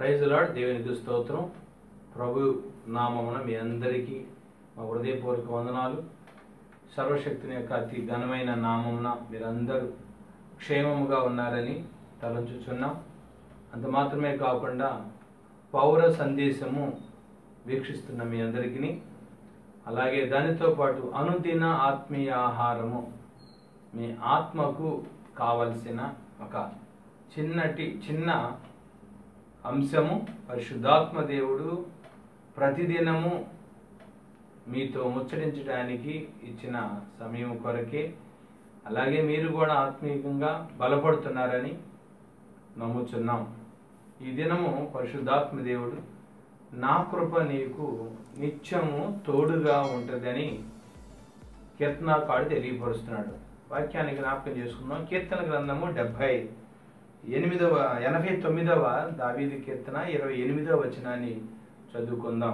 praise lord దేవునికి స్తోత్రం ప్రభు నామమున మీ అందరికీ మా హృదయపూర్వక వందనాలు సర్వశక్తిని యొక్క అతి ఘనమైన నామమున మీరందరూ క్షేమముగా ఉన్నారని తలంచుచున్నాం అంత మాత్రమే కాకుండా పౌర సందేశము వీక్షిస్తున్న మీ అందరికీ అలాగే దానితో పాటు అనుదిన ఆత్మీయ ఆహారము మీ ఆత్మకు కావలసిన ఒక చిన్నటి చిన్న అంశము పరిశుద్ధాత్మ దేవుడు ప్రతిదినము మీతో ముచ్చటించడానికి ఇచ్చిన సమయం కొరకే అలాగే మీరు కూడా ఆత్మీయంగా బలపడుతున్నారని నమ్ముచున్నాం ఈ దినము పరిశుద్ధాత్మ దేవుడు నా కృప నీకు నిత్యము తోడుగా ఉంటుందని కీర్తనాకాడు తెలియపరుస్తున్నాడు వాక్యానికి జ్ఞాపకం చేసుకుందాం కీర్తన గ్రంథము డెబ్భై ఎనిమిదవ ఎనభై తొమ్మిదవ దావీది కీర్తన ఇరవై ఎనిమిదవ వచనాన్ని చదువుకుందాం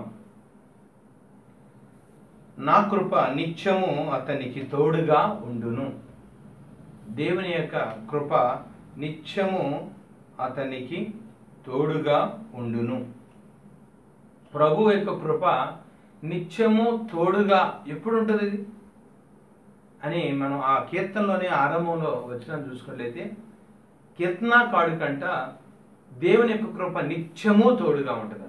నా కృప నిత్యము అతనికి తోడుగా ఉండును దేవుని యొక్క కృప నిత్యము అతనికి తోడుగా ఉండును ప్రభు యొక్క కృప నిత్యము తోడుగా ఎప్పుడు ఉంటుంది ఇది అని మనం ఆ కీర్తనలోని ఆరంభంలో వచ్చిన చూసుకున్నట్లయితే కీర్తనాకాడు కంట దేవుని యొక్క కృప నిత్యము తోడుగా ఉంటుందంట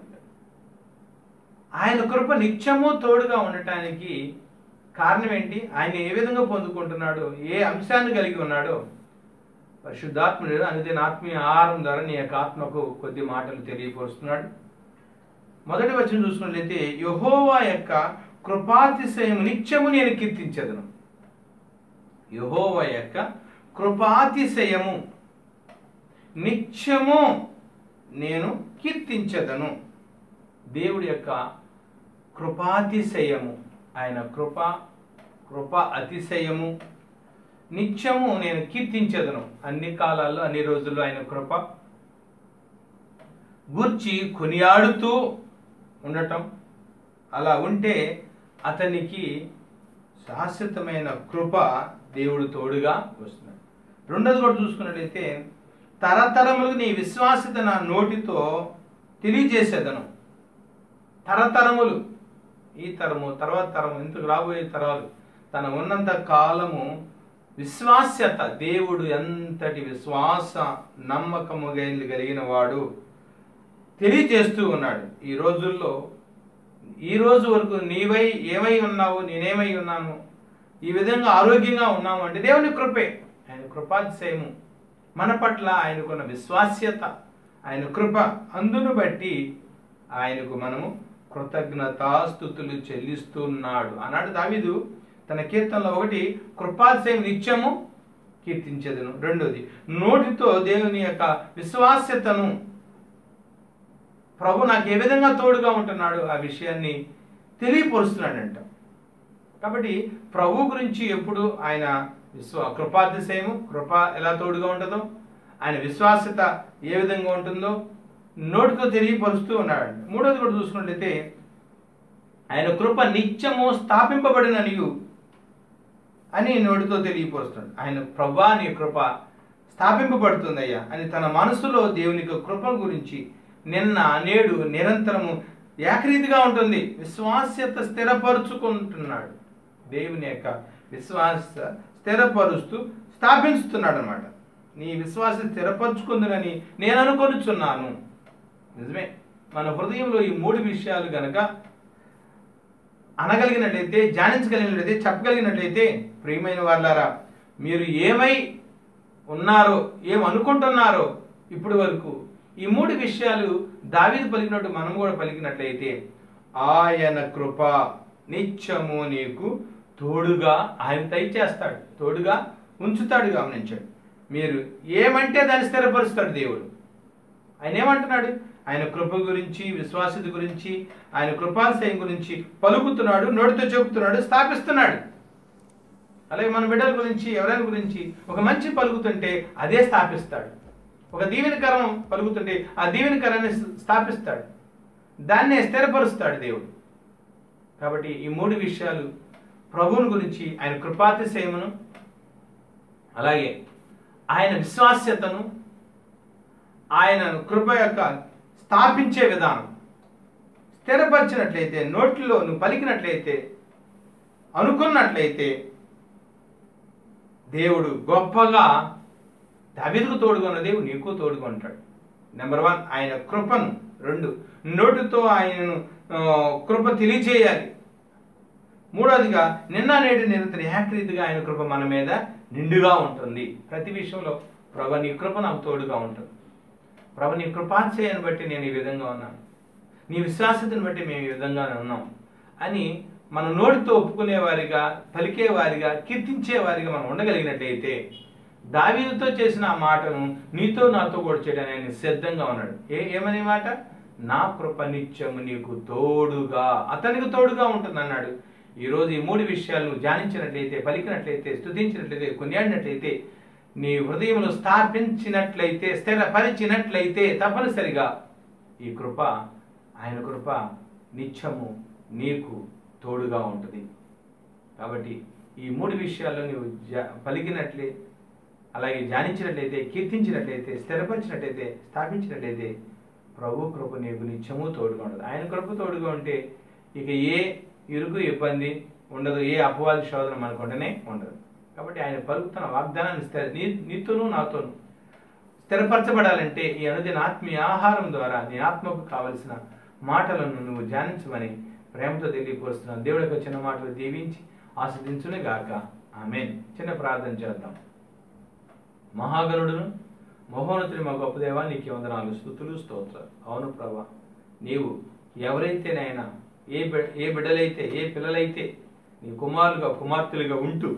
ఆయన కృప నిత్యము తోడుగా ఉండటానికి కారణం ఏంటి ఆయన ఏ విధంగా పొందుకుంటున్నాడు ఏ అంశాన్ని కలిగి ఉన్నాడో పరిశుద్ధాత్ముడు అనుదిన ఆత్మీయ ఆహారం ద్వారా నీ యొక్క ఆత్మకు కొద్ది మాటలు తెలియపరుస్తున్నాడు మొదటి వచ్చిన చూసుకున్నట్లయితే యహోవా యొక్క కృపాతిశయం నిత్యము నేను కీర్తించదను యహోవా యొక్క కృపాతిశయము నిత్యము నేను కీర్తించదను దేవుడి యొక్క కృపాతిశయము ఆయన కృప కృప అతిశయము నిత్యము నేను కీర్తించదను అన్ని కాలాల్లో అన్ని రోజుల్లో ఆయన కృప గూర్చి కొనియాడుతూ ఉండటం అలా ఉంటే అతనికి శాశ్వతమైన కృప దేవుడు తోడుగా వస్తున్నాడు రెండోది కూడా చూసుకున్నట్లయితే తరతరములకు నీ విశ్వాసిత నా నోటితో తెలియజేసేదను తరతరములు ఈ తరము తర్వాత తరము ఇంతకు రాబోయే తరాలు తన ఉన్నంత కాలము విశ్వాస్యత దేవుడు ఎంతటి విశ్వాస నమ్మకము కలిగిన వాడు తెలియజేస్తూ ఉన్నాడు ఈ రోజుల్లో ఈ రోజు వరకు నీవై ఏమై ఉన్నావు నేనేమై ఉన్నాను ఈ విధంగా ఆరోగ్యంగా ఉన్నాము అంటే దేవుని కృపే ఆయన కృపాతిశయము మన పట్ల ఆయనకున్న విశ్వాస్యత ఆయన కృప అందును బట్టి ఆయనకు మనము కృతజ్ఞతాస్థుతులు చెల్లిస్తున్నాడు అన్నాడు దావీదు తన కీర్తనలో ఒకటి కృపాతిశయం నిత్యము కీర్తించేదను రెండోది నోటితో దేవుని యొక్క విశ్వాస్యతను ప్రభు నాకు ఏ విధంగా తోడుగా ఉంటున్నాడు ఆ విషయాన్ని తెలియపరుస్తున్నాడంట కాబట్టి ప్రభు గురించి ఎప్పుడు ఆయన విశ్వ కృపాతిశయము కృప ఎలా తోడుగా ఉంటుందో ఆయన విశ్వాసత ఏ విధంగా ఉంటుందో నోటితో తెలియపరుస్తూ ఉన్నాడు మూడోది కూడా చూసుకున్నట్లయితే ఆయన కృప నిత్యము స్థాపింపబడిన నీవు అని నోటితో తెలియపరుస్తున్నాడు ఆయన ప్రభా నీ కృప స్థాపింపబడుతుందయ్యా అని తన మనసులో దేవుని యొక్క కృప గురించి నిన్న నేడు నిరంతరము ఏకరీతిగా ఉంటుంది విశ్వాస్యత స్థిరపరుచుకుంటున్నాడు దేవుని యొక్క విశ్వాస స్థిరపరుస్తూ స్థాపించుతున్నాడు అనమాట నీ విశ్వాస స్థిరపరచుకుందని నేను అనుకొనుచున్నాను నిజమే మన హృదయంలో ఈ మూడు విషయాలు గనక అనగలిగినట్లయితే ధ్యానించగలిగినట్లయితే చెప్పగలిగినట్లయితే ప్రియమైన వాళ్ళారా మీరు ఏమై ఉన్నారో ఏం అనుకుంటున్నారో ఇప్పటి వరకు ఈ మూడు విషయాలు దావీదు పలికినట్టు మనం కూడా పలికినట్లయితే ఆయన కృప నిత్యము నీకు తోడుగా ఆయన దయచేస్తాడు తోడుగా ఉంచుతాడు గమనించాడు మీరు ఏమంటే దాన్ని స్థిరపరుస్తాడు దేవుడు ఆయన ఏమంటున్నాడు ఆయన కృప గురించి విశ్వాసత గురించి ఆయన కృపాశయం గురించి పలుకుతున్నాడు నోటితో చెబుతున్నాడు స్థాపిస్తున్నాడు అలాగే మన బిడ్డల గురించి ఎవరైనా గురించి ఒక మంచి పలుకుతుంటే అదే స్థాపిస్తాడు ఒక దీవెనకరం పలుకుతుంటే ఆ దీవెనకరాన్ని స్థాపిస్తాడు దాన్నే స్థిరపరుస్తాడు దేవుడు కాబట్టి ఈ మూడు విషయాలు ప్రభువుని గురించి ఆయన కృపాతిశయమును అలాగే ఆయన విశ్వాస్యతను ఆయన కృప యొక్క స్థాపించే విధానం స్థిరపరిచినట్లయితే నోట్లో నువ్వు పలికినట్లయితే అనుకున్నట్లయితే దేవుడు గొప్పగా దావీదుకు తోడుగా ఉన్న దేవుడు నీకు తోడుగా ఉంటాడు నెంబర్ వన్ ఆయన కృపను రెండు నోటితో ఆయనను ఆ, కృప తెలియచేయాలి మూడవదిగా నిన్న నేడు నిరంతరం ఏకరీతిగా ఆయన కృప మన మీద నిండుగా ఉంటుంది ప్రతి విషయంలో ప్రభు నీ కృప నాకు తోడుగా ఉంటుంది ప్రభు నీ కృపాశయాన్ని బట్టి నేను ఈ విధంగా ఉన్నాను నీ విశ్వాసతను బట్టి మేము ఈ విధంగానే ఉన్నాం అని మన నోటితో ఒప్పుకునేవారిగా పలికేవారిగా కీర్తించేవారిగా మనం ఉండగలిగినట్లయితే దావీదుతో చేసిన ఆ మాటను నీతో నాతో కూడా చేయడానికి ఆయన సిద్ధంగా ఉన్నాడు ఏ ఏమనే మాట నా కృప నిత్యము నీకు తోడుగా అతనికి తోడుగా ఉంటుంది అన్నాడు ఈరోజు ఈ మూడు విషయాలు నువ్వు ధ్యానించినట్లయితే పలికినట్లయితే స్తుతించినట్లయితే కొనియాడినట్లయితే నీ హృదయంలో స్థాపించినట్లయితే స్థిరపరిచినట్లయితే తప్పనిసరిగా ఈ కృప ఆయన కృప నిత్యము నీకు తోడుగా ఉంటుంది కాబట్టి ఈ మూడు విషయాల్లో నువ్వు జా- పలికినట్లే అలాగే ధ్యానించినట్లయితే కీర్తించినట్లయితే స్థిరపరిచినట్లయితే స్థాపించినట్లయితే ప్రభు కృప నీకు నిత్యము తోడుగా ఉంటుంది ఆయన కృప తోడుగా ఉంటే ఇక ఏ ఇరుకు ఇబ్బంది ఉండదు ఏ అపవాది శోధన మనకు ఉండనే ఉండదు కాబట్టి ఆయన పలుకుతున్న వాగ్దానాన్ని స్థిర నీ నీతోనూ నాతోనూ స్థిరపరచబడాలంటే ఈ అనుదిన ఆత్మీయ ఆహారం ద్వారా నీ ఆత్మకు కావలసిన మాటలను నువ్వు ధ్యానించమని ప్రేమతో తెలియపరుస్తున్నాను దేవుడి యొక్క చిన్న మాటలు దీవించి ఆస్వాదించునే గాక ఆమెన్ చిన్న ప్రార్థన చేద్దాం మహాగణుడును మహోన్నతుని మా గొప్ప దేవా నీకు వందనాలు స్థుతులు స్తోత్రాలు అవును ప్రభా నీవు ఎవరైతేనైనా ఏ బి ఏ బిడ్డలైతే ఏ పిల్లలైతే నీ కుమారులుగా కుమార్తెలుగా ఉంటూ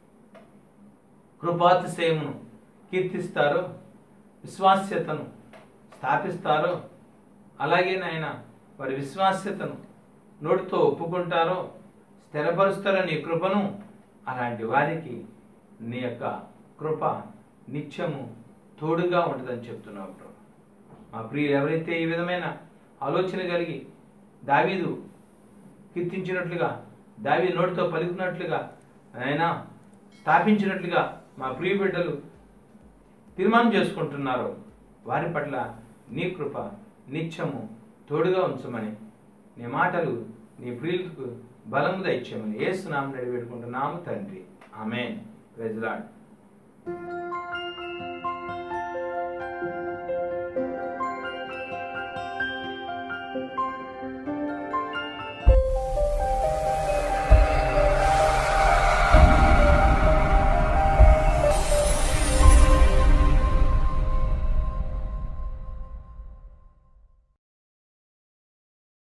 కృపాతిశయమును కీర్తిస్తారో విశ్వాస్యతను స్థాపిస్తారో అలాగే నాయన వారి విశ్వాస్యతను నోటితో ఒప్పుకుంటారో స్థిరపరుస్తారో నీ కృపను అలాంటి వారికి నీ యొక్క కృప నిత్యము తోడుగా ఉంటుందని చెప్తున్నావు ప్రభు మా ప్రియులు ఎవరైతే ఈ విధమైన ఆలోచన కలిగి దావీదు కీర్తించినట్లుగా దావీ నోటితో పలుకున్నట్లుగా ఆయన స్థాపించినట్లుగా మా ప్రియ బిడ్డలు తీర్మానం చేసుకుంటున్నారో వారి పట్ల నీ కృప నిత్యము తోడుగా ఉంచమని నీ మాటలు నీ ప్రియులకు బలము దయచేయమని ఏసునామని అడిగి పెట్టుకుంటున్నాము తండ్రి ఆమెన్ ప్రజలాడ్